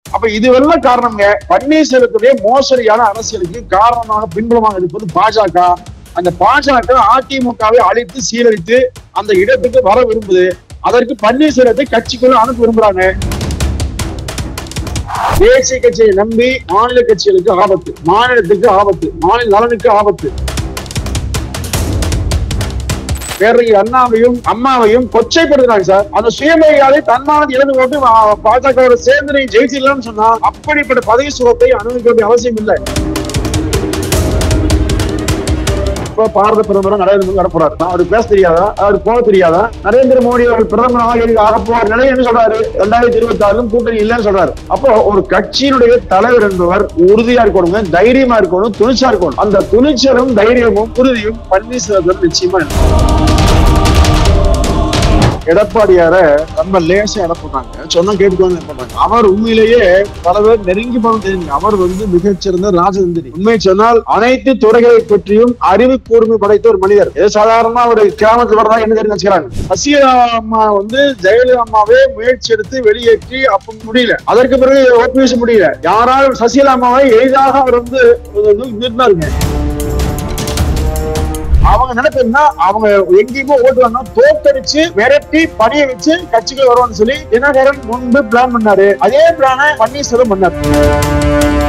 அப்ப இதுவெல்லாம் காரணம்ங்க பன்னீர்செல்வத்துடைய மோசடியான அரசியலுக்கு காரணமாக பின்புலமாக இருப்பது பாஜக அந்த பாஜக அதிமுகவை அழித்து சீரழித்து அந்த இடத்துக்கு வர விரும்புது அதற்கு பன்னீர்செல்வத்தை கட்சிக்குள்ள அனுப்ப விரும்புறாங்க தேசிய கட்சியை நம்பி மாநில கட்சிகளுக்கு ஆபத்து மாநிலத்துக்கு ஆபத்து மாநில நலனுக்கு ஆபத்து பேரறிஞர் அண்ணாவையும் அம்மாவையும் கொச்சைப்படுத்துறாங்க சார் அந்த சுயமரியாதை தன்மானது இழந்து போட்டு பாஜக சேர்ந்து நீ ஜெயிச்சிடலாம்னு சொன்னா அப்படிப்பட்ட பதவி சுகத்தை அனுபவிக்க வேண்டிய அவசியம் இல்லை இப்ப பாரத பிரதமர் நரேந்திர மோடி வரப்போறாரு அவருக்கு பேச தெரியாதா அவருக்கு போக தெரியாதா நரேந்திர மோடி அவர்கள் பிரதமர் ஆக போற நிலை என்ன சொல்றாரு ரெண்டாயிரத்தி இருபத்தி ஆறுலும் கூட்டணி இல்லைன்னு சொல்றாரு அப்போ ஒரு கட்சியினுடைய தலைவர் என்பவர் உறுதியா இருக்கணும் தைரியமா இருக்கணும் துணிச்சா இருக்கணும் அந்த துணிச்சலும் தைரியமும் உறுதியும் பன்னீர்செல்வம் நிச்சயமா இருக்கும். எடப்பாடியார ரொம்ப லேசா இடப்படுறாங்க சொன்னா கேட்டுக்கோங்க பண்றாங்க அவர் உண்மையிலேயே பல பேர் நெருங்கி போன தெரியுங்க அவர் வந்து மிகச்சிறந்த ராஜதந்திரி உண்மை சொன்னால் அனைத்து துறைகளை பற்றியும் அறிவு கூர்மை படைத்த ஒரு மனிதர் ஏதோ சாதாரணமா ஒரு கிராமத்துல வரதா என்ன தெரிஞ்சு வச்சுக்கிறாங்க சசிகலா அம்மா வந்து ஜெயலலிதா அம்மாவே முயற்சி எடுத்து வெளியேற்றி அப்ப முடியல அதற்கு பிறகு ஓபிஎஸ் முடியல யாராலும் சசிகலா அம்மாவை எளிதாக அவர் வந்து இருந்தாருங்க அவங்க நினைப்பா அவங்க எங்கேயுமோ ஓட்டுவாங்க தோத்தடிச்சு மிரட்டி பணிய வச்சு கட்சிகள் வருவான்னு சொல்லி தினகரன் முன்பு பிளான் பண்ணாரு அதே பிளான பன்னீர்செல்வம் பண்ணாரு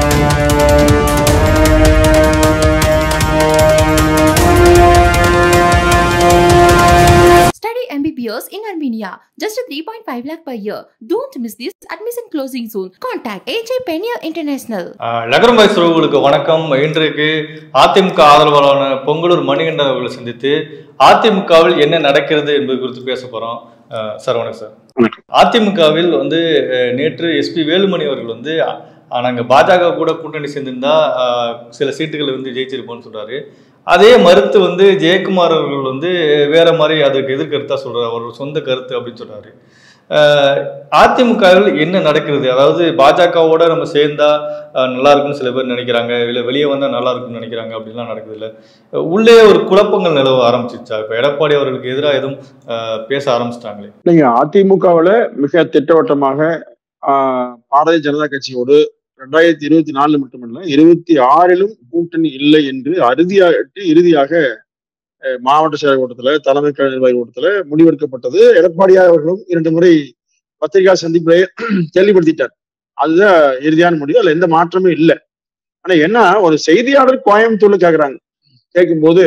Study MBBS in Armenia. Just a 3.5 lakh per year. Don't miss this admission closing soon. Contact AJ Penier International. ஆஹ் நகரம் பாய்ஸ் உறவுகளுக்கு வணக்கம் இன்றைக்கு அதிமுக ஆதரவாளரான பொங்கலூர் மணிகண்டன் அவர்களை சந்தித்து அதிமுகவில் என்ன நடக்கிறது என்பது குறித்து பேச போறோம் ஆஹ் சார் வணக்கம் சார் வணக்கம். அதிமுகவில் வந்து அஹ், நேற்று எஸ்பி வேலுமணி அவர்கள் வந்து அஹ், நாங்க பாஜக கூட கூட்டணி சேர்ந்திருந்தா ஆஹ், சில சீட்டுகளை வந்து ஜெயிச்சிருப்போம்னு சொல்றாரு அதே மறுத்து வந்து ஜெயக்குமார் அவர்கள் வந்து வேற மாதிரி அதுக்கு எதிர்கருத்தா சொல்றாரு அவரோட சொந்த கருத்து அப்படின்னு சொல்றாரு ஆஹ், அதிமுகவில் என்ன நடக்கிறது அதாவது பாஜகவோட நம்ம சேர்ந்தா ஆஹ், நல்லா இருக்கும்னு சில பேர் நினைக்கிறாங்க இல்லை வெளியே வந்தா நல்லா இருக்கும்னு நினைக்கிறாங்க அப்படிலாம் நடக்குது இல்ல உள்ளே ஒரு குழப்பங்கள் நிலவ ஆரம்பிச்சிச்சா இப்ப எடப்பாடி அவர்களுக்கு எதிராக எதுவும் ஆஹ், பேச ஆரம்பிச்சிட்டாங்களே நீங்க அதிமுகவுல மிக திட்டவட்டமாக ஆஹ், பாரதிய ஜனதா கட்சியோடு ரெண்டாயிரத்தி இருபத்தி நாலுல மட்டுமல்ல இருபத்தி ஆறிலும் கூட்டணி இல்லை என்று அறுதியாட்டு இறுதியாக அஹ், மாவட்ட செயலர் கூட்டத்துல தலைமை கழக நிர்வாகி கூட்டத்துல முடிவெடுக்கப்பட்டது எடப்பாடியார் அவர்களும் இரண்டு முறை பத்திரிகா சந்திப்பிலே தெளிவுபடுத்திட்டார் அதுதான் இறுதியான முடிவு அதுல எந்த மாற்றமும் இல்லை ஆனா என்ன ஒரு செய்தியாளர் கோயம்புத்தூர்ல கேக்குறாங்க கேட்கும்போது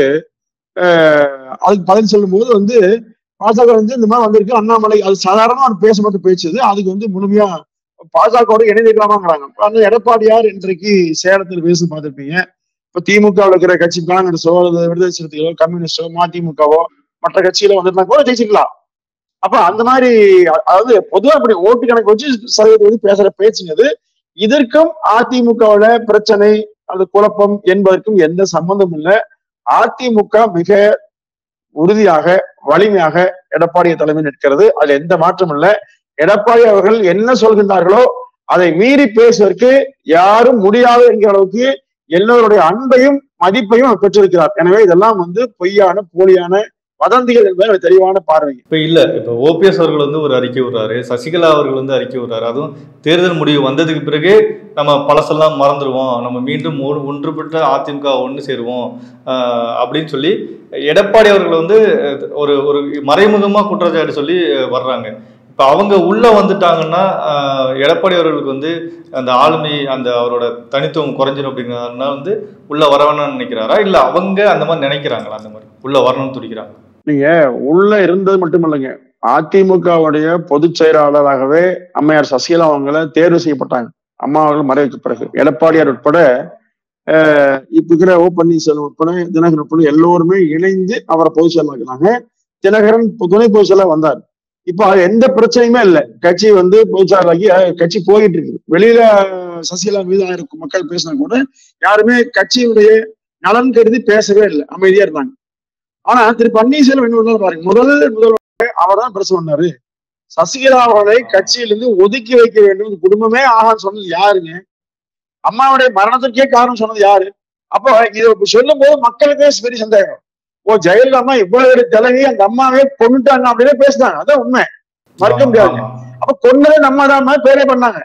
ஆஹ், அதுக்கு பதில் சொல்லும்போது வந்து பாஜக வந்து இந்த மாதிரி வந்திருக்கு அண்ணாமலை அது சாதாரணமா ஒரு பேசப்பட்ட பேச்சு இது அதுக்கு வந்து முழுமையா பாஜகவோட இணைந்திருக்கலாமாங்கிறாங்க அந்த எடப்பாடியார் இன்றைக்கு சேலத்தில் பேசி பார்த்திருப்பீங்க இப்ப திமுகவில் இருக்கிற கட்சி காங்கிரஸோ அல்லது விடுதலை சிறுத்தைகளோ கம்யூனிஸ்டோ மதிமுகவோ மற்ற கட்சியில வந்திருந்தா கூட ஜெயிச்சிருக்கலாம் அப்ப அந்த மாதிரி அ- அதாவது பொதுவா இப்படி ஓட்டு கணக்கு வச்சு சதவீதம் வந்து பேசுற பேச்சுங்கிறது இதற்கும் அதிமுகவுல பிரச்சனை அது குழப்பம் என்பதற்கும் எந்த சம்பந்தமும் இல்லை அதிமுக மிக உறுதியாக வலிமையாக எடப்பாடிய தலைமை நிற்கிறது அதுல எந்த மாற்றமும் இல்லை எடப்பாடி அவர்கள் என்ன சொல்கின்றார்களோ அதை மீறி பேசுவதற்கு யாரும் முடியாது என்கிற அளவுக்கு எல்லோருடைய அன்பையும் மதிப்பையும் அவர் பெற்றிருக்கிறார் எனவே இதெல்லாம் வந்து பொய்யான போலியான வதந்திகள் என்பது எனக்கு தெளிவான பார்வை இப்ப இல்ல இப்ப ஓபிஎஸ் அவர்கள் வந்து ஒரு அறிக்கை விடுறாரு சசிகலா அவர்கள் வந்து அறிக்கை விடுறாரு அதுவும் தேர்தல் முடிவு வந்ததுக்கு பிறகு நம்ம பழசெல்லாம் மறந்துடுவோம் நம்ம மீண்டும் ஒ- ஒன்றுபட்ட அதிமுக ஒன்று சேருவோம் ஆஹ் அப்படின்னு சொல்லி எடப்பாடி அவர்கள் வந்து அஹ், ஒரு ஒரு மறைமுகமா குற்றச்சாட்டு சொல்லி அஹ், வர்றாங்க இப்ப அவங்க உள்ள வந்துட்டாங்கன்னா ஆஹ், எடப்பாடி அவர்களுக்கு வந்து அந்த ஆளுமை அந்த அவரோட தனித்துவம் குறைஞ்சிடும் அப்படிங்கிறதுனால வந்து உள்ள வர வேணாம்னு நினைக்கிறாரா இல்ல அவங்க அந்த மாதிரி நினைக்கிறாங்களா அந்த மாதிரி உள்ள வரணும்னு துடிக்கிறாங்க நீங்க உள்ள இருந்தது மட்டுமல்லங்க அதிமுகவுடைய பொதுச் செயலாளராகவே அம்மையார் சசிகலா அவங்கள தேர்வு செய்யப்பட்டாங்க அம்மா அவர்கள் மறைவுக்கு பிறகு எடப்பாடியார் உட்பட அஹ், இப்ப இருக்கிற ஓ பன்னீர்செல்வம் உட்பட தினகரன் உட்பட எல்லோருமே இணைந்து அவரை பொதுச் செயலாக்கினாங்க தினகரன் பொ- துணை பொதுச் செயலாளர் வந்தார் இப்ப அது எந்த பிரச்சனையுமே இல்லை கட்சி வந்து பொதுச் செயலாளராகி அஹ், கட்சி போயிட்டு இருக்கு வெளியில அஹ், சசிகலா மீது ஆயிரம் மக்கள் பேசினா கூட யாருமே கட்சியுடைய நலன் கருதி பேசவே இல்லை அமைதியா இருந்தாங்க ஆனா திரு பன்னீர்செல்வம் என்ன பண்ணாரு பாருங்க முதல் முதல்வர் அவர் தான் பிரச்சனை பண்ணாரு சசிகலா அவர்களை கட்சியிலிருந்து ஒதுக்கி வைக்க வேண்டும் இந்த குடும்பமே ஆகான்னு சொன்னது யாருங்க அம்மாவுடைய மரணத்துக்கே காரணம் சொன்னது யாரு அப்போ இதை இப்ப சொல்லும் போது மக்களுக்கே பெரிய சந்தேகம் ஓ ஜெயலலிதா அம்மா இவ்வளவு பெரிய தலைவி அந்த அம்மாவே கொண்டுட்டாங்க அப்படின்னு பேசுனாங்க அதான் உண்மை மறுக்க முடியாது ஆமா. அப்ப கொன்னதே நம்ம தான் பேரே பண்ணாங்க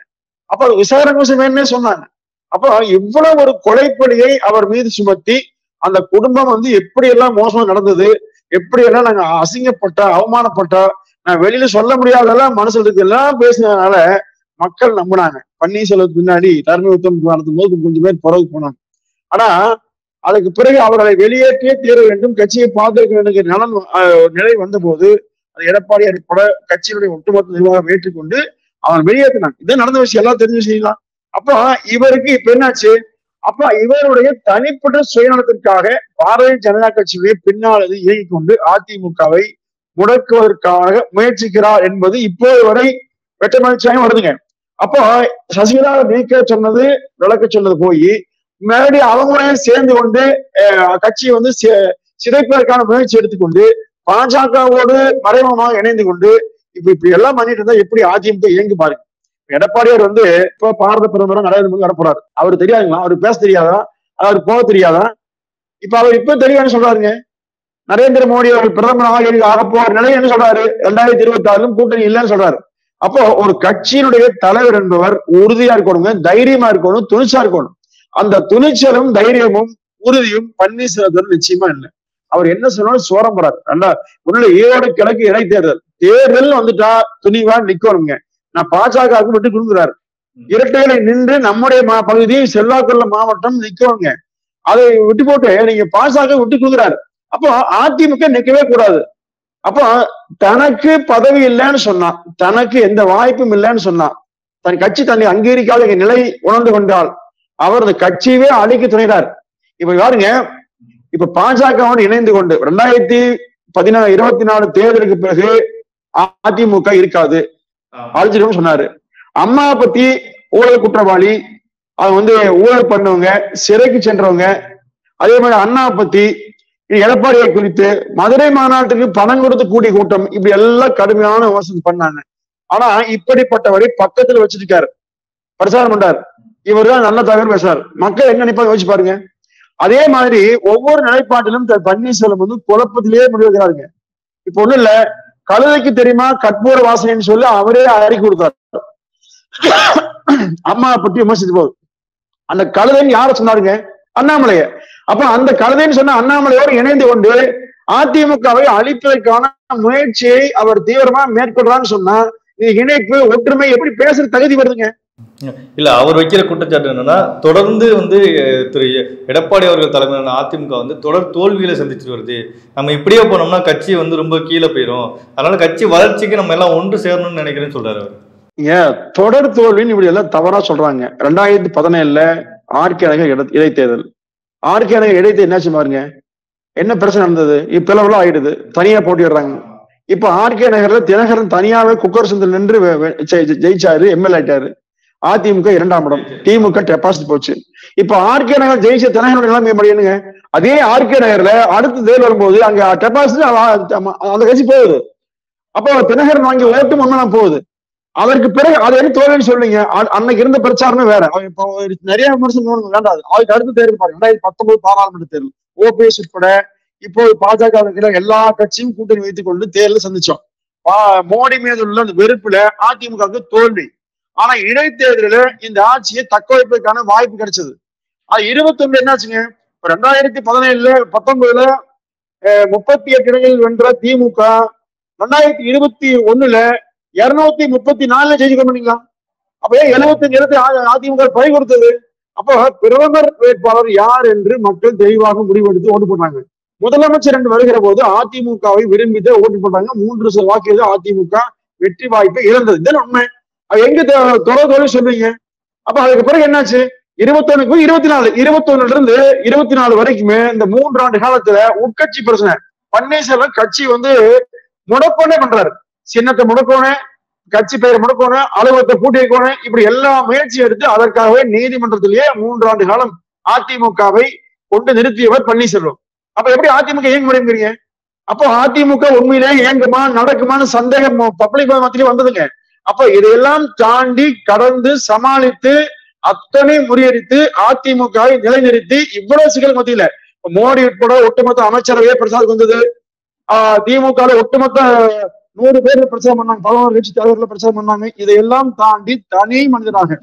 அப்ப அது விசாரணை கமிஷன் வேணும்னே சொன்னாங்க அப்போ இவ்வளவு ஒரு கொலைப்படியை அவர் மீது சுமத்தி அந்த குடும்பம் வந்து எப்படி எல்லாம் மோசமா நடந்தது எப்படி எல்லாம் நாங்க அசிங்கப்பட்டா அவமானப்பட்டா நான் வெளியில சொல்ல முடியாதெல்லாம் மனசுல இருக்கு எல்லாம் பேசினதுனால மக்கள் நம்பினாங்க பன்னீர்செல்வத்துக்கு பின்னாடி தர்மயுத்தம் நடத்தும் போது கொஞ்சம் பேர் பிறகு போனாங்க ஆனா அதுக்கு பிறகு அவர்களை வெளியேற்றியே தீர வேண்டும் கட்சியை பாதுகாக்க வேண்டும் நலன் ஆஹ், நிலை வந்தபோது அது எடப்பாடியார் பட கட்சியினுடைய ஒட்டுமொத்த நிர்வாகம் ஏற்றுக்கொண்டு அவன் வெளியேற்றினாங்க இது நடந்த விஷயம் எல்லாம் தெரிஞ்ச விஷயம் தான் அப்போ இவருக்கு இப்ப என்னாச்சு அப்ப இவருடைய தனிப்பட்ட சுயநலத்திற்காக பாரதிய ஜனதா கட்சியுடைய பின்னாளது இயங்கிக் கொண்டு அதிமுகவை முடக்குவதற்காக முயற்சிக்கிறார் என்பது இப்போது வரை வெட்டமகிழ்ச்சியாக வருதுங்க அப்போ சசிகலா நீக்க சொன்னது விளக்க சொன்னது போய் முன்னாடி அவங்களே சேர்ந்து கொண்டு அஹ், கட்சியை வந்து சி- சிதைப்பதற்கான முயற்சி எடுத்துக்கொண்டு பாஜகவோடு மறைமுகமாக இணைந்து கொண்டு இப்ப இப்படி எல்லாம் பண்ணிட்டு இருந்தா எப்படி அதிமுக இயங்கி பாருங்க எடப்பாடியார் வந்து இப்ப பாரத பிரதமரா நரேந்திர மோடி வரப்போறாரு அவர் தெரியாதுங்களா அவர் பேச தெரியாதா அவர் போக தெரியாதா இப்ப அவர் இப்ப தெரியாதுன்னு சொல்றாருங்க நரேந்திர மோடி அவர் பிரதமராக ஆக போற நிலை என்ன சொல்றாரு ரெண்டாயிரத்தி இருபத்தி ஆறுலும் கூட்டணி இல்லைன்னு சொல்றாரு அப்போ ஒரு கட்சியினுடைய தலைவர் என்பவர் உறுதியா இருக்கணுங்க தைரியமா இருக்கணும் துணிச்சா இருக்கணும் அந்த துணிச்சலும் தைரியமும் உறுதியும் பன்னீர்செல்வத்தில் நிச்சயமா இல்லை அவர் என்ன சொன்னாலும் சோரம் போறாரு நல்லா உள்ள ஈரோடு கிழக்கு இடைத்தேர்தல் தேர்தல் வந்துட்டா துணிவா நிக்கணுங்க நான் பாஜகவுக்கு விட்டு கொடுக்குறாரு இரட்டையில நின்று நம்முடைய மா பகுதி செல்வாக்குள்ள மாவட்டம் நிக்கணுங்க அதை விட்டு போட்டு நீங்க பாஜக விட்டு கொடுக்குறாரு அப்போ அதிமுக நிக்கவே கூடாது அப்போ தனக்கு பதவி இல்லைன்னு சொன்னான் தனக்கு எந்த வாய்ப்பும் இல்லைன்னு சொன்னான் தன் கட்சி தன்னை அங்கீகரிக்காத எங்க நிலை உணர்ந்து கொண்டால் அவர் அந்த கட்சியவே அழிக்க துணைகிறார் இப்ப பாருங்க இப்ப பாஜகவோடு இணைந்து கொண்டு ரெண்டாயிரத்தி பதினாறு இருபத்தி நாலு தேர்தலுக்கு பிறகு அதிமுக இருக்காது அழிச்சிடும் சொன்னாரு அம்மா பத்தி ஊழல் குற்றவாளி அது வந்து ஊழல் பண்ணவங்க சிறைக்கு சென்றவங்க அதே மாதிரி அண்ணா பத்தி எடப்பாடியை குறித்து மதுரை மாநாட்டுக்கு பணம் கொடுத்து கூடிய கூட்டம் இப்படி எல்லாம் கடுமையான விமர்சனம் பண்ணாங்க ஆனா இப்படிப்பட்டவரை பக்கத்துல வச்சிருக்காரு பிரச்சாரம் பண்றாரு இவர் தான் நல்ல தகவல் பேசுறாரு மக்கள் என்ன நினைப்பாங்க யோசிச்சு பாருங்க அதே மாதிரி ஒவ்வொரு நிலைப்பாட்டிலும் திரு பன்னீர்செல்வம் வந்து குழப்பத்திலேயே முடிவெடுக்கிறாருங்க இப்ப ஒண்ணும் இல்ல கழுதைக்கு தெரியுமா கற்பூர வாசனைன்னு சொல்லி அவரே அறிக்கை கொடுத்தாரு அம்மா பற்றி விமர்சித்து போது அந்த கழுதைன்னு யார சொன்னாருங்க அண்ணாமலைய அப்ப அந்த கழுதைன்னு சொன்ன அண்ணாமலையோடு இணைந்து கொண்டு அதிமுகவை அழிப்பதற்கான முயற்சியை அவர் தீவிரமா மேற்கொள்றான்னு சொன்னா இது இணைப்பு ஒற்றுமை எப்படி பேசுற தகுதி வருதுங்க இல்ல அவர் வைக்கிற குற்றச்சாட்டு என்னன்னா தொடர்ந்து வந்து அஹ், திரு எடப்பாடி அவர்கள் தலைமையிலான அதிமுக வந்து தொடர் தோல்வியில சந்திச்சுட்டு வருது நம்ம இப்படியே போனோம்னா கட்சி வந்து ரொம்ப கீழே போயிடும் அதனால கட்சி வளர்ச்சிக்கு நம்ம எல்லாம் ஒன்று சேரணும்னு நினைக்கிறேன்னு சொல்றாரு அவர் ஏன் தொடர் தோல்வின்னு இப்படி எல்லாம் தவறா சொல்றாங்க ரெண்டாயிரத்தி பதினேழுல ஆர்கே நகர் இட- இடைத்தேர்தல் ஆர்கே நகர் இடைத்தேர்தல் என்னாச்சு பாருங்க என்ன பிரச்சனை நடந்தது இப்பெல்லாம் ஆயிடுது தனியா போட்டிடுறாங்க இப்ப ஆர்கே நகர்ல தினகரன் தனியாவே குக்கர் சந்தில் நின்று வெ- வெ- ஜெயி- ஜெயி- ஜெயிச்சாரு எம்எல்ஏ ஆயிட்டாரு அதிமுக இரண்டாம் இடம் திமுக டெபாசிட் போச்சு இப்ப ஆர்கே நகர் ஜெயிச்ச தினகரன் நிலைமை எப்படி என்னங்க அதே ஆர்கே நகர்ல அடுத்த தேர்தல் வரும்போது அங்க டெபாசிட் அந்த கட்சி போகுது அப்போ தினகரன் வாங்கி ஓட்டு முன்னா போகுது அதற்கு பிறகு அது என்ன தோல்வின்னு சொல்லுங்க அ- அன்னைக்கு இருந்த பிரச்சாரமே வேற அவன் இப்போ ஒரு நிறைய விமர்சனம் வேண்டாது அதுக்கு அடுத்த தேர்தல் பாருங்க ரெண்டாயிரத்தி பத்தொன்பது பாராளுமன்ற தேர்தல் ஓபிஎஸ் உட்பட இப்போ பாஜக வில் இருக்கிற எல்லா கட்சியும் கூட்டணி வைத்துக் கொண்டு தேர்தல் சந்திச்சோம் பா- மோடி மீது உள்ள அந்த வெறுப்புல அதிமுகவுக்கு தோல்வி ஆனா இடைத்தேர்தலில் இந்த ஆட்சியை தக்க வைப்பதற்கான வாய்ப்பு கிடைச்சது அது இருபத்தி ஒண்ணு என்னாச்சுங்க இப்ப ரெண்டாயிரத்தி பதினேழுல பத்தொன்பதுல அஹ், முப்பத்தி எட்டு இடங்களில் வென்ற திமுக ரெண்டாயிரத்தி இருபத்தி ஒண்ணுல இருநூத்தி முப்பத்தி நாலுல ஜெயிக்க பண்ணீங்களா அப்ப ஏன் எழுபத்தஞ்சு இடத்தை அ- அதிமுக பறி கொடுத்தது அப்போ பிரதமர் வேட்பாளர் யார் என்று மக்கள் தெளிவாக முடிவெடுத்து ஓட்டு போட்டாங்க முதலமைச்சர் என்று வருகிற போது அதிமுகவை விரும்பிட்டு ஓட்டு போட்டாங்க மூன்று ச- வாக்குகள் அதிமுக வெற்றி வாய்ப்பை இழந்தது இதுதான் உண்மை அது எங்க தெ- தொடர் தொழில் சொல்றீங்க அப்ப அதுக்கு பிறகு என்னாச்சு இருபத்தொன்னுக்கு இருபத்தி நாலு இருபத்தொன்னுல இருந்து இருபத்தி நாலு வரைக்குமே இந்த மூன்று ஆண்டு காலத்துல உட்கட்சி பிரச்சனை பன்னீர்செல்வம் கட்சி வந்து முடக்கோனே பண்றாரு சின்னத்தை முடக்கோனே கட்சி பெயரை முடக்கோனே அலுவலகத்தை பூட்டி வைக்கணும் இப்படி எல்லா முயற்சியும் எடுத்து அதற்காகவே நீதிமன்றத்திலேயே மூன்றாண்டு காலம் அதிமுகவை கொண்டு நிறுத்தியவர் பன்னீர்செல்வம் அப்ப எப்படி அதிமுக இயங்க முடியுங்கிறீங்க அப்போ அதிமுக உண்மையிலே இயங்குமா நடக்குமான்னு சந்தேகம் பப்ளிக் மத்தியிலே வந்ததுங்க அப்ப இதையெல்லாம் தாண்டி கடந்து சமாளித்து அத்தனை முறியடித்து அதிமுகவை நிலைநிறுத்தி இவ்வளவு சிக்கல் மத்தியில இப்ப மோடி உட்பட ஒட்டுமொத்த அமைச்சரவையே பிரசாத் வந்தது ஆஹ் திமுக ல ஒட்டுமொத்த நூறு பேர் பிரச்சாரம் பண்ணாங்க பதினோரு கட்சி தலைவர்கள் பிரச்சாரம் பண்ணாங்க இதையெல்லாம் தாண்டி தனி மனிதனாக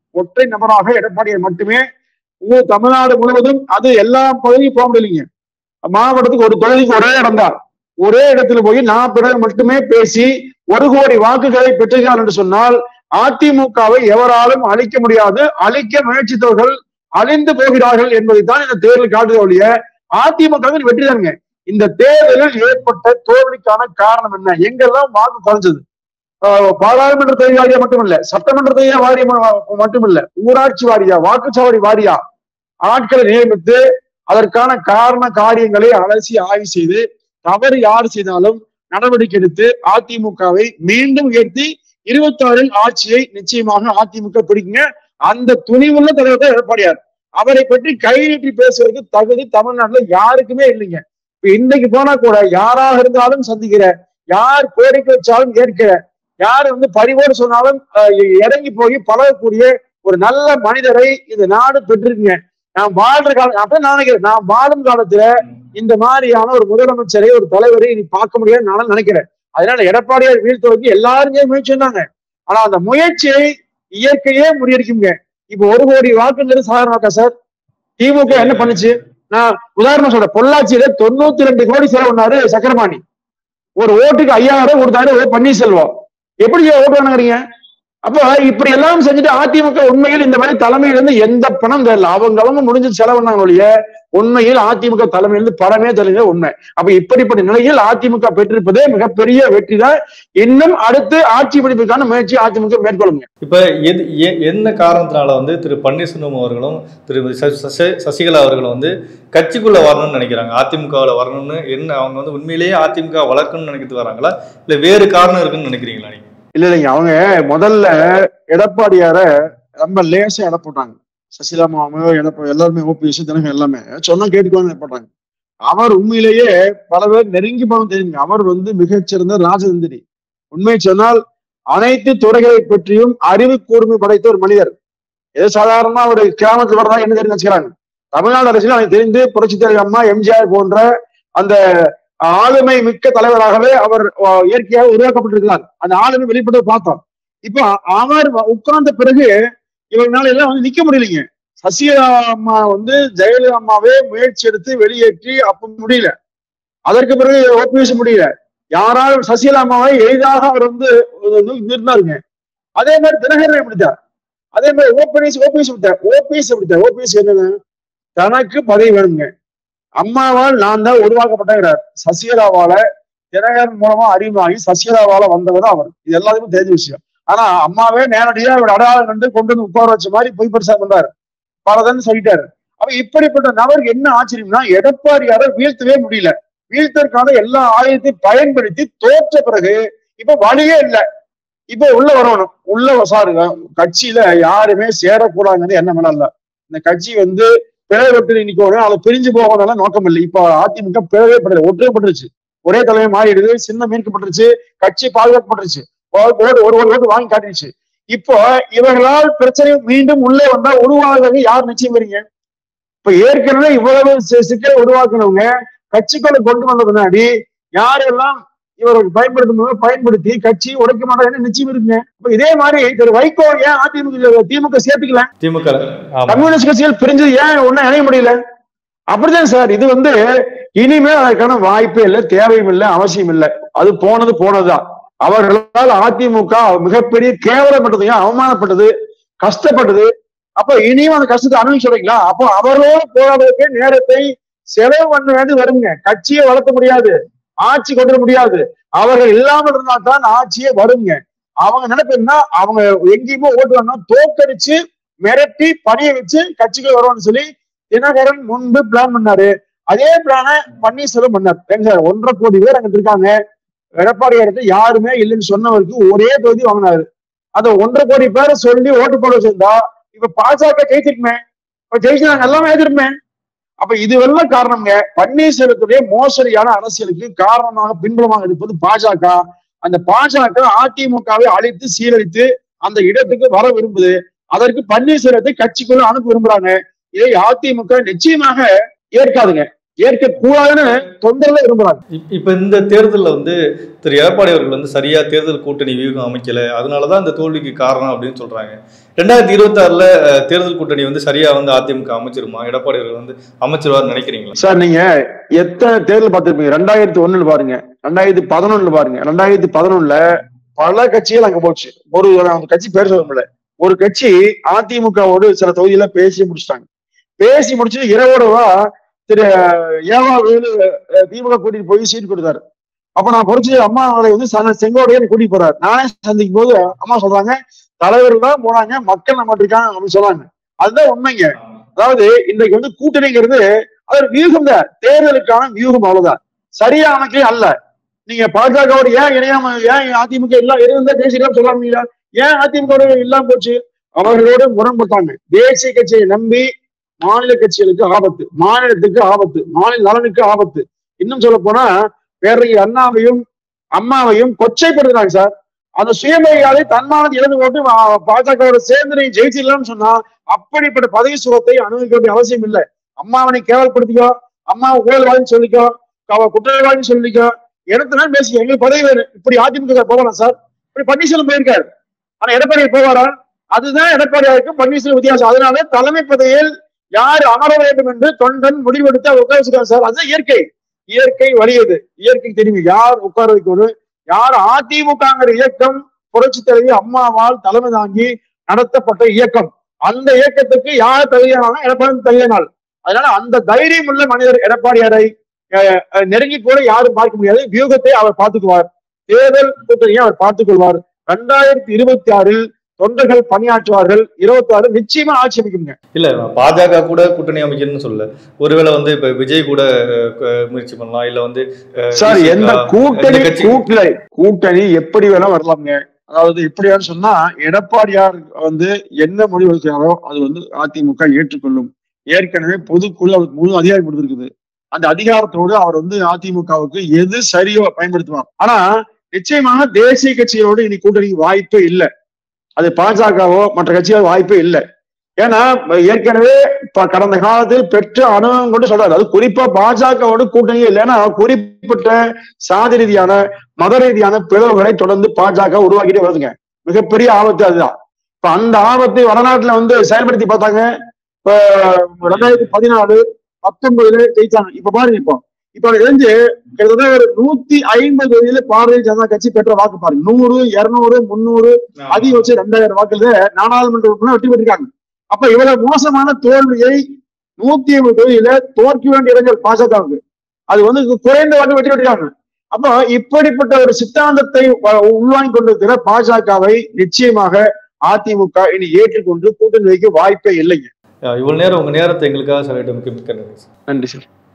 ஒற்றை நபராக எடப்பாடியார் மட்டுமே ஊ- தமிழ்நாடு முழுவதும் அது எல்லா பகுதியும் போக முடியலைங்க மாவட்டத்துக்கு ஒரு தொகுதிக்கு ஒரே இடம் தான் ஒரே இடத்துல போய் நான் பிறகு மட்டுமே பேசி ஒரு கோடி வாக்குகளை பெற்றுகிறார் என்று சொன்னால் அதிமுகவை எவராலும் அழிக்க முடியாது அழிக்க முயற்சித்தவர்கள் அழிந்து போகிறார்கள் என்பதைத்தான் இந்த தேர்தல் காட்டுத ஒழிய அதிமுக வெற்றி தானுங்க இந்த தேர்தலில் ஏற்பட்ட தோல்விக்கான காரணம் என்ன எங்கெல்லாம் வாக்கு குறைஞ்சது ஆஹ் பாராளுமன்ற தொகுதி வாரியா மட்டுமல்ல சட்டமன்ற தொகுதி வாரியம் மட்டுமல்ல ஊராட்சி வாரியா வாக்குச்சாவடி வாரியா ஆட்களை நியமித்து அதற்கான காரண காரியங்களை அலசி ஆய்வு செய்து தவறு யார் செய்தாலும் நடவடிக்கை எடுத்து அதிமுகவை மீண்டும் உயர்த்தி இருபத்தி ஆறில் ஆட்சியை நிச்சயமாக அதிமுக பிடிக்குங்க அந்த துணிவுள்ள தலைவர் தான் எடப்பாடியார் அவரை பற்றி கை நீட்டி பேசுறதுக்கு தகுதி தமிழ்நாட்டுல யாருக்குமே இல்லைங்க இப்ப இன்னைக்கு போனா கூட யாராக இருந்தாலும் சந்திக்கிற யார் கோரிக்கை வச்சாலும் ஏற்கிற யார் வந்து பரிவோடு சொன்னாலும் அஹ், இறங்கி போய் பழகக்கூடிய ஒரு நல்ல மனிதரை இந்த நாடு பெற்றிருக்குங்க நான் வாழ்ற காலம் அப்ப நான் நினைக்கிறேன் நான் வாழும் காலத்துல இந்த மாதிரியான ஒரு முதலமைச்சரை ஒரு தலைவரை இனி பார்க்க முடியாதுன்னு நான் நினைக்கிறேன் அதனால எடப்பாடியார் வீழ்த்துவதற்கு எல்லாருமே முயற்சி பண்ணாங்க ஆனா அந்த முயற்சியை இயற்கையே முறியடிக்குங்க இப்ப ஒரு கோடி வாக்குங்கிறது சாதாரண வாக்கா சார் திமுக என்ன பண்ணுச்சு நான் உதாரணம் சொல்றேன் பொள்ளாச்சியில தொண்ணூத்தி ரெண்டு கோடி செலவு பண்ணாரு சக்கரபாணி ஒரு ஓட்டுக்கு ஐயாயிரம் ரூபாய் கொடுத்தாரு ஓ பன்னீர்செல்வம் எப்படி ஓட்டு வாங்குறீங்க அப்ப இப்படி எல்லாம் செஞ்சுட்டு அதிமுக உண்மையில் இந்த மாதிரி தலைமையிலிருந்து எந்த பணம் தெரியல அவங்க அவங்க முடிஞ்சு செலவு பண்ணாங்க ஒழிய உண்மையில் அதிமுக தலைமையிலிருந்து பணமே தெரியல உண்மை அப்ப இப்படிப்பட்ட நிலையில் அதிமுக பெற்றிருப்பதே மிகப்பெரிய வெற்றி தான் இன்னும் அடுத்து ஆட்சி பிடிப்புக்கான முயற்சி அதிமுக மேற்கொள்ளுங்க இப்ப எது எ- என்ன காரணத்தினால வந்து திரு பன்னீர்செல்வம் அவர்களும் திரு ச- ச- சசிகலா அவர்களும் வந்து கட்சிக்குள்ள வரணும்னு நினைக்கிறாங்க அதிமுகவில் வரணும்னு என்ன அவங்க வந்து உண்மையிலேயே அதிமுக வளர்க்கணும்னு நினைக்கிறது வராங்களா இல்ல வேறு காரணம் இருக்குன்னு நினைக்கிறீங்களா நீங்க இல்ல இல்லைங்க அவங்க முதல்ல எடப்பாடியார ரொம்ப லேசா எடை போட்டாங்க சசிகலாமாவோ எடப்பா எல்லாருமே ஓபிஎஸ் தினகம் எல்லாமே சொன்னா கேட்டுக்குவாங்க போட்டாங்க அவர் உண்மையிலேயே பல பேர் நெருங்கி போன தெரியுங்க அவர் வந்து மிகச்சிறந்த ராஜதந்திரி உண்மை சொன்னால் அனைத்து துறைகளை பற்றியும் அறிவு கூர்மை படைத்த ஒரு மனிதர் ஏதோ சாதாரணமா ஒரு கிராமத்துல வரதா என்ன தெரிஞ்சு வச்சுக்கிறாங்க தமிழ்நாடு அரசியல் எனக்கு தெரிந்து புரட்சித் தலைவர் அம்மா எம்ஜிஆர் போன்ற அந்த ஆளுமை மிக்க தலைவராகவே அவர் அஹ், இயற்கையாக உருவாக்கப்பட்டிருக்கிறார் அந்த ஆளுமை வெளிப்பட்டு பார்த்தோம் இப்போ அவர் வ- உட்கார்ந்த பிறகு இவங்களால எல்லாம் வந்து நிக்க முடியலைங்க சசிகலா அம்மா வந்து ஜெயலலிதா அம்மாவே முயற்சி எடுத்து வெளியேற்றி அப்ப முடியல அதற்கு பிறகு ஓபிஎஸ் முடியல யாரால் சசிகலா அம்மாவை எளிதாக அவர் வந்து நிறுத்தினாருங்க அதே மாதிரி தினகரன் எப்படித்தார் அதே மாதிரி ஓபிஎஸ் ஓபிஎஸ் விட்டார் ஓபிஎஸ் விட்டார் ஓபிஎஸ் என்னது தனக்கு பதவி வேணுங்க அம்மாவால் நான் தான் உருவாக்கப்பட்டேங்கிறார் சசிகலாவால தினகரன் மூலமா அறிவாகி சசிகலாவால வந்தவர் தான் அவர் இது எல்லாத்துக்கும் தெரிஞ்ச விஷயம் ஆனா அம்மாவே நேரடியா அவர் அடையாளம் கண்டு கொண்டு வந்து உட்கார வச்ச மாதிரி பொய் பரிசா பண்றாரு பலதன்னு சொல்லிட்டாரு அப்ப இப்படிப்பட்ட நபருக்கு என்ன ஆச்சரியம்னா எடப்பாடியார வீழ்த்தவே முடியல வீழ்த்தற்கான எல்லா ஆயுதத்தையும் பயன்படுத்தி தோற்ற பிறகு இப்ப வழியே இல்லை இப்ப உள்ள வரணும் உள்ள சாருங்க கட்சியில யாருமே சேரக்கூடாதுங்கிறது என்ன மேல இல்ல இந்த கட்சி வந்து பிளவுபட்டு நிக்கணும் அதை பிரிஞ்சு போகணும்னா நோக்கம் இல்லை இப்ப அதிமுக பிளவே படல ஒற்றுமைப்பட்டுருச்சு ஒரே தலைமை மாறிடுது சின்னம் மீட்கப்பட்டுருச்சு கட்சி பாதுகாக்கப்பட்டுருச்சு ஓட்டு ஒரு ஒரு ஓட்டு வாங்கி காட்டிடுச்சு இப்போ இவர்களால் பிரச்சனை மீண்டும் உள்ளே வந்தா உருவாகிறது யார் நிச்சயம் வரீங்க இப்ப ஏற்கனவே இவ்வளவு சி- சிக்கலை உருவாக்குனவங்க கட்சிக்குள்ள கொண்டு வந்த பின்னாடி யாரெல்லாம் இவர்கள் பயன்படுத்தும் பயன்படுத்தி கட்சி உடைக்க மாட்டாங்கன்னு நிச்சயம் இருக்குங்க இப்ப இதே மாதிரி திரு வைகோ ஏன் அதிமுக திமுக சேர்த்துக்கல திமுக ஆமா கம்யூனிஸ்ட் கட்சிகள் பிரிஞ்சது ஏன் ஒன்னும் இணைய முடியல அப்படிதான் சார் இது வந்து இனிமேல் அதற்கான வாய்ப்பே இல்லை தேவையும் இல்லை அவசியம் இல்லை அது போனது போனதுதான் அவர்களால் அதிமுக மிகப்பெரிய கேவலப்பட்டதுங்க அவமானப்பட்டது கஷ்டப்பட்டது அப்ப இனியும் அந்த கஷ்டத்தை அனுபவிச்சுறீங்களா அப்போ அவர்களோடு போராடுவதற்கு நேரத்தை செலவு பண்ண வேண்டி வருங்க கட்சியை வளர்த்த முடியாது ஆட்சி கொண்டு வர முடியாது அவர்கள் இல்லாமல் இருந்தா தான் ஆட்சியே வருங்க அவங்க நினைப்புன்னா அவங்க எங்கேயுமே ஓட்டு வரணும் தோக்கடிச்சு மிரட்டி பணிய வச்சு கட்சிக்கு வருவோம்னு சொல்லி தினகரன் முன்பு பிளான் பண்ணாரு அதே பிளான பன்னீர்செல்வம் பண்ணார் ஏங்க சார் ஒன்றரை கோடி பேர் அங்க இருக்காங்க எடப்பாடி இடத்துல யாருமே இல்லைன்னு சொன்னவருக்கு ஒரே தொகுதி வாங்கினாரு அந்த ஒன்றரை கோடி பேரை சொல்லி ஓட்டு போட வச்சிருந்தா இப்ப பாஜக ஜெயிச்சிருக்குமே இப்ப ஜெயிச்சு நாங்க எல்லாமே எதிர்மே அப்ப இதுவெல்லாம் காரணம்ங்க பன்னீர்செல்வத்துடைய மோசடியான அரசியலுக்கு காரணமாக பின்புலமாக இருப்பது பாஜக அந்த பாஜக அதிமுகவை அழித்து சீரழித்து அந்த இடத்துக்கு வர விரும்புது அதற்கு பன்னீர்செல்வத்தை கட்சிக்குள்ள அனுப்ப விரும்புறாங்க இதை அதிமுக நிச்சயமாக ஏற்காதுங்க ஏற்கக்கூடாதுன்னு தொந்தரவு விரும்புறாங்க இப்- இப்ப இந்த தேர்தல்ல வந்து திரு எடப்பாடி அவர்கள் வந்து சரியா தேர்தல் கூட்டணி வியூகம் அமைக்கல அதனாலதான் இந்த தோல்விக்கு காரணம் அப்படின்னு சொல்றாங்க ரெண்டாயிரத்தி இருபத்தி ஆறுல தேர்தல் கூட்டணி வந்து சரியா வந்து அதிமுக அமைச்சிருமா எடப்பாடி அவர்கள் வந்து அமைச்சிருவார் நினைக்கிறீங்களா சார் நீங்க எத்தனை தேர்தல் பார்த்திருப்பீங்க ரெண்டாயிரத்தி ஒண்ணுல பாருங்க ரெண்டாயிரத்தி பதினொன்னுல பாருங்க ரெண்டாயிரத்தி பதினொன்னுல பல கட்சிகள் அங்க போச்சு ஒரு அந்த கட்சி பேர் சொல்ல முடியல ஒரு கட்சி அதிமுகவோடு சில தொகுதியில பேசி முடிச்சிட்டாங்க பேசி முடிச்சு இரவோடவா திரு ஏவா வேலு அஹ், திமுக கூட்டிட்டு போய் சீட் கொடுத்தாரு அப்ப நான் பொறிச்சு அம்மா அவரை வந்து சன- செங்கோட்டையன் கூட்டிட்டு போறாரு நானே சந்திக்கும் போது அம்மா சொல்றாங்க தலைவர் தான் போனாங்க மக்கள் நம்ம இருக்காங்க அப்படின்னு சொன்னாங்க அதுதான் உண்மைங்க அதாவது இன்றைக்கு வந்து கூட்டணிங்கிறது அது ஒரு வியூகம் தான் தேர்தலுக்கான வியூகம் அவ்வளவுதான் சரியா அமைக்கவே அல்ல நீங்க பாஜகவோட ஏன் இணையாம ஏன் அதிமுக எல்லாம் இருந்தா தேசிய இல்லாம சொல்லாமீங்களா ஏன் அதிமுக இல்லாம போச்சு அவர்களோடு முரண்பட்டாங்க தேசிய கட்சியை நம்பி மாநில கட்சிகளுக்கு ஆபத்து மாநிலத்துக்கு ஆபத்து மாநில நலனுக்கு ஆபத்து இன்னும் சொல்ல போனா பேரறிஞர் அண்ணாவையும் அம்மாவையும் கொச்சைப்படுத்துறாங்க சார் அந்த சுயமரியாதை தன்மானது இழந்து போட்டு பா- பாஜகவோட சேர்ந்து நீ ஜெயிச்சிடலாம்னு சொன்னா அப்படிப்பட்ட பதவி சுகத்தை அனுபவிக்க வேண்டிய அவசியம் இல்லை அம்மாவனை கேவலப்படுத்திக்கோ அம்மா ஊழல்வாதின்னு சொல்லிக்கோ அவ குற்றவாளின்னு சொல்லிக்கோ இடத்துல பேசி எங்களுக்கு பதவி வேணும் இப்படி அதிமுக போகலாம் சார் இப்படி பன்னீர்செல்வம் போயிருக்காரு ஆனா எடப்பாடி போவாரா அதுதான் எடப்பாடியாருக்கும் பன்னீர்செல்வம் வித்தியாசம் அதனால தலைமை பதவியில் யார் அமர வேண்டும் என்று தொண்டன் முடிவெடுத்து அவர் உட்கார வச்சிருக்காங்க சார் அதுதான் இயற்கை இயற்கை வலியது இயற்கை தெரியும் யார் உட்கார வைக்கணும் யார் அதிமுகங்கிற இயக்கம் புரட்சி தலைவி அம்மாவால் தலைமை தாங்கி நடத்தப்பட்ட இயக்கம் அந்த இயக்கத்துக்கு யார் தகுதியானாலும் எடப்பாடி தகுதியானால் அதனால அந்த தைரியம் உள்ள மனிதர் எடப்பாடியாரை அஹ், அஹ், நெருங்கி கூட யாரும் பார்க்க முடியாது வியூகத்தை அவர் பார்த்துக்குவார் தேர்தல் கூட்டணியை அவர் பார்த்துக் கொள்வார் ரெண்டாயிரத்தி இருபத்தி ஆறில் தொண்டர்கள் பணியாற்றுவார்கள் இருபத்தி ஆறு நிச்சயமா ஆட்சி அமைக்குங்க இல்ல பாஜக கூட கூட்டணி அமைக்கணும்னு சொல்லல ஒருவேளை வந்து இப்ப விஜய் கூட அஹ், க- முயற்சி பண்ணலாம் இல்ல வந்து அஹ், சார் விசிகா, எந்த கூட்டணி இந்த கட்சி கூட்டணி கூட்டணி எப்படி வேணா வரலாம்ங்க அதாவது எப்படியான்னு சொன்னா எடப்பாடியார் வந்து என்ன முடிவு எடுக்கிறாரோ அது வந்து அதிமுக ஏற்றுக்கொள்ளும் ஏற்கனவே பொதுக்குழு அவருக்கு முழு அதிகாரம் கொடுத்திருக்குது அந்த அதிகாரத்தோடு அவர் வந்து அதிமுகவுக்கு எது சரியோ பயன்படுத்துவார் ஆனா நிச்சயமாக தேசிய கட்சிகளோடு இனி கூட்டணிக்கு வாய்ப்பே இல்லை அது பாஜகவோ மற்ற கட்சிகள் வாய்ப்பே இல்லை ஏன்னா ஏற்கனவே ப- கடந்த காலத்தில் பெற்ற அனுபவம் கொண்டு சொல்றாரு அது குறிப்பா பாஜகவோட கூட்டணி இல்லைன்னா குறிப்பிட்ட சாதி ரீதியான மத ரீதியான பிளவுகளை தொடர்ந்து பாஜக உருவாக்கிட்டே வருதுங்க மிகப்பெரிய ஆபத்து அதுதான் இப்ப அந்த ஆபத்தை வடநாட்டுல வந்து செயல்படுத்தி பார்த்தாங்க இப்ப ரெண்டாயிரத்தி பதினாலு பத்தொன்பதுல ஜெயிச்சாங்க இப்ப பாருங்க இப்போ இப்ப இருந்து கிட்டத்தட்ட ஒரு நூத்தி ஐம்பது வயதுல பாரதிய ஜனதா கட்சி பெற்ற வாக்கு பாருங்க நூறு இருநூறு முந்நூறு அதிகபட்சம் ரெண்டாயிரம் வாக்குல நாடாளுமன்ற உறுப்பினர் வெற்றி பெற்றிருக்காங்க அப்ப இவ்வளவு மோசமான தோல்வியை நூத்தி ஐம்பது தொகுதியில தோற்க வேண்டிய இடங்கள் பாஜகவுக்கு அது வந்து குறைந்த வாக்கு வெற்றி பெற்றிருக்காங்க அப்போ இப்படிப்பட்ட ஒரு சித்தாந்தத்தை வ- உள்வாங்கிக் கொண்டிருக்கிற பாஜகவை நிச்சயமாக அதிமுக இனி ஏற்றுக்கொண்டு கூட்டணி வைக்க வாய்ப்பே இல்லைங்க அஹ், இவ்வளவு நேரம் உங்க நேரத்தை எங்களுக்காக செலவிட்டமைக்கு மிக்க நன்றி நன்றி சார்